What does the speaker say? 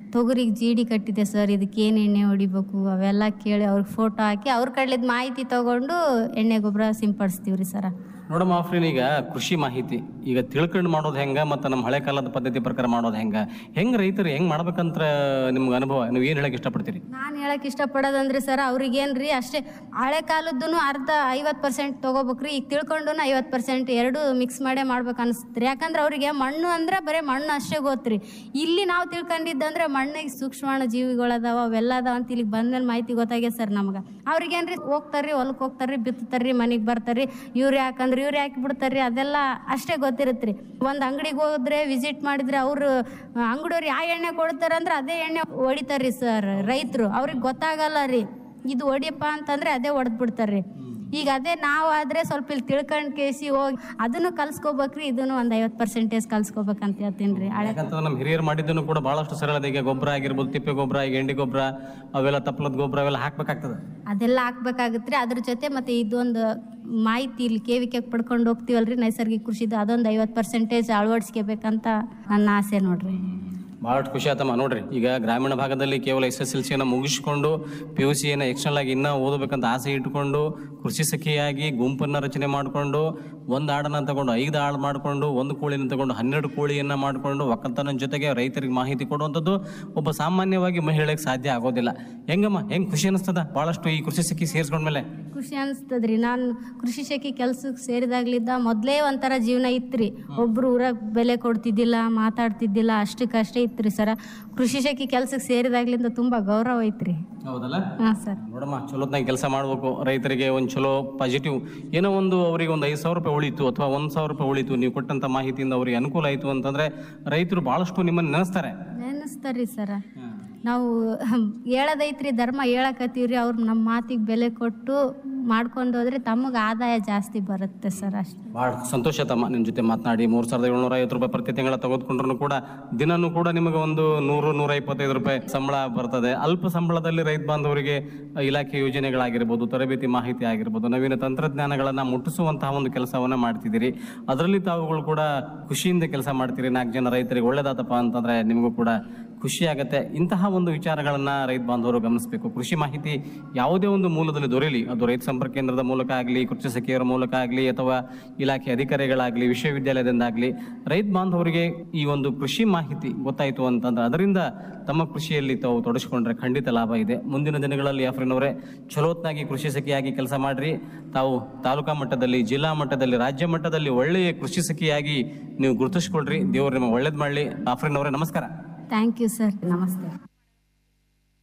ತೊಗರಿಗೆ ಜೀಡಿ ಕಟ್ಟಿದೆ ಸರ್ ಇದಕ್ಕೆ ಏನು ಎಣ್ಣೆ ಹೊಡಿಬೇಕು ಅವೆಲ್ಲ ಕೇಳಿ ಅವ್ರಿಗೆ ಫೋಟೋ ಹಾಕಿ ಅವ್ರ ಕಡ್ಲಿದ್ ಮಾಹಿತಿ ತಗೊಂಡು ಎಣ್ಣೆ ಗೊಬ್ಬರ ಸಿಂಪಡಿಸ್ತೀವಿ ರೀ ಸರ ನೋಡಮ್ಮ ಆಫ್ರಿನ್ ಈಗ ಕೃಷಿ ಮಾಹಿತಿ ಈಗ ತಿಳ್ಕೊಂಡು ಮಾಡೋದು ಹೆಂಗ ಮತ್ತು ನಮ್ಮ ಹಳೆ ಕಾಲದ ಪದ್ಧತಿ ಪ್ರಕಾರ ಮಾಡೋದು ಹೆಂಗ ಹೆಂಗ್ ರೈತರು ಹೆಂಗ್ ಮಾಡ್ಬೇಕಂತ ನಿಮ್ಗೆ ಅನುಭವ ನೀವು ಏನು ಹೇಳಕ್ ಇಷ್ಟಪಡ್ತೀರಿ ನಾನು ಹೇಳಕ್ ಇಷ್ಟಪಡೋದಂದ್ರೆ ಸರ್ ಅವ್ರಿಗೇನ್ರಿ ಅಷ್ಟೇ ಹಳೆ ಕಾಲದ್ದು ಅರ್ಧ ಐವತ್ತು ಪರ್ಸೆಂಟ್ ತೊಗೋಬೇಕ್ರಿ ಈಗ ತಿಳ್ಕೊಂಡು ಐವತ್ತು ಪರ್ಸೆಂಟ್ ಎರಡು ಮಿಕ್ಸ್ ಮಾಡೇ ಮಾಡ್ಬೇಕು ಅನಿಸ್ತ್ರಿ ಯಾಕಂದ್ರೆ ಅವ್ರಿಗೆ ಮಣ್ಣು ಅಂದ್ರೆ ಬರೀ ಮಣ್ಣು ಅಷ್ಟೇ ಗೊತ್ತ್ರಿ ಇಲ್ಲಿ ನಾವು ತಿಳ್ಕೊಂಡಿದ್ದಂದ್ರೆ ಮಣ್ಣಿಗೆ ಸೂಕ್ಷ್ಮಾಣು ಜೀವಿಗಳದಾವ ಅವೆಲ್ಲ ಅದಾವ ಅಂತ ಇಲ್ಲಿಗೆ ಬಂದ್ಮೇಲೆ ಮಾಹಿತಿ ಗೊತ್ತಾಗ್ಯದ ಸರ್ ನಮ್ಗೆ ಅವ್ರಿಗೇನ್ರಿ ಹೋಗ್ತಾರ್ರಿ ಹೊಲಕ್ಕೆ ಹೋಗ್ತಾರ್ರಿ ಬಿತ್ತಾರ್ರಿ ಮನೆಗೆ ಬರ್ತಾರ್ರಿ ಯೂರಿಯಾ ಹಾಕಂದ್ರೆ ಯೂರಿಯಾ ಹಾಕಿ ಬಿಡ್ತಾರ್ರಿ ಅದೆಲ್ಲ ಅಷ್ಟೇ ಗೊತ್ತಿರತ್ರಿ ಒಂದು ಅಂಗಡಿಗೆ ಹೋದ್ರೆ ವಿಸಿಟ್ ಮಾಡಿದ್ರೆ ಅವರು ಅಂಗಡಿಯವ್ರು ಯಾವ ಎಣ್ಣೆ ಕೊಡ್ತಾರಂದ್ರೆ ಅದೇ ಎಣ್ಣೆ ಹೊಡಿತಾರ್ರಿ ಸರ್ ರೈತರು ಅವ್ರಿಗೆ ಗೊತ್ತಾಗಲ್ಲ ರೀ ಇದು ಹೊಡಿಯಪ್ಪ ಅಂತಂದ್ರೆ ಅದೇ ಹೊಡೆದ್ ಬಿಡ್ತಾರ್ರಿ ಈಗ ಅದೇ ನಾವು ಆದ್ರೆ ಸ್ವಲ್ಪ ಇಲ್ಲಿ ತಿಳ್ಕೊಂಡ್ ಕೇಸಿ ಹೋಗಿ ಅದನ್ನು ಕಲ್ಸ್ಕೊಬೇಕ್ರಿ ಇದನ್ನು ಒಂದು ಐವತ್ತು ಪರ್ಸೆಂಟೇಜ್ ಕಲ್ಸ್ಕೊಬೇಕಂತ ಹೇಳ್ತೀನಿ ರೀ ಹಳೆ ಯಾಕಂತಂದ್ರೆ ನಮ್ಮ ಹಿರಿಯರು ಮಾಡಿದ್ದನ್ನು ಕೂಡ ಬಹಳಷ್ಟು ಸರಳ ಇದೆ. ಈಗ ಗೊಬ್ಬರ ಆಗಿರ್ಬೋದು ತಿಪ್ಪೆ ಗೊಬ್ಬರ ಈಗ ಎಂಡಿ ಗೊಬ್ಬರ ಅವೆಲ್ಲ ತಪ್ಪಲದ ಗೊಬ್ಬರ ಅವೆಲ್ಲ ಹಾಕ್ಬೇಕಾಗ್ತದೆ ಅದೆಲ್ಲ ಹಾಕ್ಬೇಕಾಗತ್ರಿ ಅದ್ರ ಜೊತೆ ಮತ್ತೆ ಇದೊಂದು ಮಾಹಿತಿ ಇಲ್ಲಿ ಕೇವಿಕೆ ಪಡ್ಕೊಂಡು ಹೋಗ್ತೀವಲ್ರಿ ನೈಸರ್ಗಿಕ ಕೃಷಿದು ಅದೊಂದು ಐವತ್ತು ಪರ್ಸೆಂಟೇಜ್ ಅಳವಡಿಸ್ಕೋಬೇಕಂತ ನನ್ನ ಆಸೆ ನೋಡ್ರಿ ಭಾಳಷ್ಟು ಖುಷಿ ಆತಮ್ಮ ನೋಡ್ರಿ ಈಗ ಗ್ರಾಮೀಣ ಭಾಗದಲ್ಲಿ ಕೇವಲ ಎಸ್ ಎಸ್ ಎಲ್ ಸಿಯನ್ನು ಮುಗಿಸ್ಕೊಂಡು ಪಿ ಯು ಸಿಯನ್ನು ಎಕ್ಸ್ಟರ್ನಲ್ ಆಗಿ ಇನ್ನೂ ಓದಬೇಕಂತ ಆಸೆ ಇಟ್ಕೊಂಡು ಕೃಷಿ ಸಖಿಯಾಗಿ ಗುಂಪನ್ನು ರಚನೆ ಮಾಡಿಕೊಂಡು ಒಂದು ಆಡನ್ನು ತಗೊಂಡು ಐದು ಆಳು ಮಾಡಿಕೊಂಡು ಒಂದು ಕೋಳಿನ ತಗೊಂಡು ಹನ್ನೆರಡು ಕೋಳಿಯನ್ನು ಮಾಡಿಕೊಂಡು ಒಕ್ಕಲ್ತನ ಜೊತೆಗೆ ರೈತರಿಗೆ ಮಾಹಿತಿ ಕೊಡುವಂಥದ್ದು ಒಬ್ಬ ಸಾಮಾನ್ಯವಾಗಿ ಮಹಿಳೆಗೆ ಸಾಧ್ಯ ಆಗೋದಿಲ್ಲ ಹೆಂಗಮ್ಮ ಹೆಂಗ್ ಖುಷಿ ಅನಿಸ್ತದ ಭಾಳಷ್ಟು ಈ ಕೃಷಿ ಸಖಿ ಸೇರಿಸ್ಕೊಂಡ್ಮೇಲೆ ಖುಷಿ ಅನಿಸ್ತದ್ರಿ ನಾನು ಕೃಷಿ ಶಾಖೆ ಕೆಲ್ಸಕ್ಕೆ ಸೇರಿದಾಗ್ಲಿದ್ದ ಮೊದಲೇ ಒಂಥರ ಜೀವನ ಇತ್ರಿ ಒಬ್ರು ಊರಾಗ ಬೆಲೆ ಕೊಡ್ತಿದ್ದಿಲ್ಲ ಮಾತಾಡ್ತಿದ್ದಿಲ್ಲ ಅಷ್ಟಕ್ಕಷ್ಟೇ ಇತ್ರಿ ಸರ ಕೃಷಿ ಶಾಖೆ ಕೆಲ್ಸಕ್ಕೆ ಸೇರಿದಾಗ್ಲಿಂದ ತುಂಬಾ ಗೌರವ ಐತ್ರಿ ಹೌದಲ್ಲ ಹಾಂ ಸರ್ ನೋಡಮ್ಮ ಚಲೋತ್ನಾಗ ಕೆಲಸ ಮಾಡಬೇಕು ರೈತರಿಗೆ ಒಂದು ಚಲೋ ಪಾಸಿಟಿವ್ ಏನೋ ಒಂದು ಅವರಿಗೆ ಒಂದು ಐದು ಸಾವಿರ ರೂಪಾಯಿ ಉಳಿತು ಅಥವಾ ಒಂದು ಸಾವಿರ ರೂಪಾಯಿ ಉಳಿತು ನೀವು ಕೊಟ್ಟಂತ ಮಾಹಿತಿಯಿಂದ ಅವರಿಗೆ ಅನುಕೂಲ ಆಯಿತು ಅಂತಂದ್ರೆ ರೈತರು ಬಹಳಷ್ಟು ನಿಮ್ಮನ್ನು ನೆನೆಸ್ತಾರೆ ನೆನೆಸ್ತಾರ್ರಿ ಸರ ನಾವು ಹೇಳದೈತ್ರಿ ಧರ್ಮ ಹೇಳಕತ್ತೀವ್ರಿ ಅವ್ರು ನಮ್ಮ ಮಾತಿಗೆ ಬೆಲೆ ಕೊಟ್ಟು ಮಾಡ್ಕೊಂಡು ಹೋದ್ರೆ ತಮಗೆ ಆದಾಯ ಜಾಸ್ತಿ ಬರುತ್ತೆ ಸರ್ ಅಷ್ಟೇ ಭಾಳ ಸಂತೋಷ ತಮ್ಮ ನಿಮ್ಮ ಜೊತೆ ಮಾತನಾಡಿ ಮೂರು ಸಾವಿರದ ಏಳ್ನೂರ ಐವತ್ತು ರೂಪಾಯಿ ಪ್ರತಿ ತಿಂಗಳ ತೆಗೆದುಕೊಂಡ್ರು ಕೂಡ ದಿನನೂ ಕೂಡ ನಿಮಗೆ ಒಂದು ನೂರು ನೂರ ಇಪ್ಪತ್ತೈದು ರೂಪಾಯಿ ಸಂಬಳ ಬರ್ತದೆ ಅಲ್ಪ ಸಂಬಳದಲ್ಲಿ ರೈತ ಬಾಂಧವರಿಗೆ ಇಲಾಖೆ ಯೋಜನೆಗಳಾಗಿರ್ಬೋದು ತರಬೇತಿ ಮಾಹಿತಿ ಆಗಿರ್ಬೋದು ನವೀನ ತಂತ್ರಜ್ಞಾನಗಳನ್ನು ಮುಟ್ಟಿಸುವಂತಹ ಒಂದು ಕೆಲಸವನ್ನ ಮಾಡ್ತಿದ್ದೀರಿ ಅದರಲ್ಲಿ ತಾವುಗಳು ಕೂಡ ಖುಷಿಯಿಂದ ಕೆಲಸ ಮಾಡ್ತೀರಿ ನಾಲ್ಕು ಜನ ರೈತರಿಗೆ ಒಳ್ಳೇದಾತಪ್ಪ ಅಂತಂದ್ರೆ ನಿಮಗೂ ಕೂಡ ಖುಷಿ ಆಗತ್ತೆ ಇಂತಹ ಒಂದು ವಿಚಾರಗಳನ್ನ ರೈತ ಬಾಂಧವರು ಗಮನಿಸಬೇಕು ಕೃಷಿ ಮಾಹಿತಿ ಯಾವುದೇ ಒಂದು ಮೂಲದಲ್ಲಿ ದೊರೆಯಲಿ ಅದು ರೈತ ಸಂಪರ್ಕ ಕೇಂದ್ರದ ಮೂಲಕ ಆಗಲಿ ಕೃಷಿ ಸಖಿಯರ ಮೂಲಕ ಆಗಲಿ ಅಥವಾ ಇಲಾಖೆ ಅಧಿಕಾರಿಗಳಾಗಲಿ ವಿಶ್ವವಿದ್ಯಾಲಯದಿಂದಾಗಲಿ ರೈತ ಬಾಂಧವರಿಗೆ ಈ ಒಂದು ಕೃಷಿ ಮಾಹಿತಿ ಗೊತ್ತಾಯಿತು ಅಂತಂದ್ರೆ ಅದರಿಂದ ತಮ್ಮ ಕೃಷಿಯಲ್ಲಿ ತಾವು ತೊಡಗಿಸಿಕೊಂಡ್ರೆ ಖಂಡಿತ ಲಾಭ ಇದೆ ಮುಂದಿನ ದಿನಗಳಲ್ಲಿ ಆಫ್ರಿನವರೇ ಚಲೋತ್ನಾಗಿ ಕೃಷಿ ಸಖಿಯಾಗಿ ಕೆಲಸ ಮಾಡ್ರಿ ತಾವು ತಾಲೂಕಾ ಮಟ್ಟದಲ್ಲಿ ಜಿಲ್ಲಾ ಮಟ್ಟದಲ್ಲಿ ರಾಜ್ಯ ಮಟ್ಟದಲ್ಲಿ ಒಳ್ಳೆಯ ಕೃಷಿ ಸಖಿಯಾಗಿ ನೀವು ಗುರುತಿಸ್ಕೊಳ್ರಿ ದೇವರು ನಿಮ್ಮ ಒಳ್ಳೇದು ಮಾಡಲಿ ಆಫ್ರಿನ್ ಅವರೇ ನಮಸ್ಕಾರ ಥ್ಯಾಂಕ್ ಯು ಸರ್ ನಮಸ್ತೆ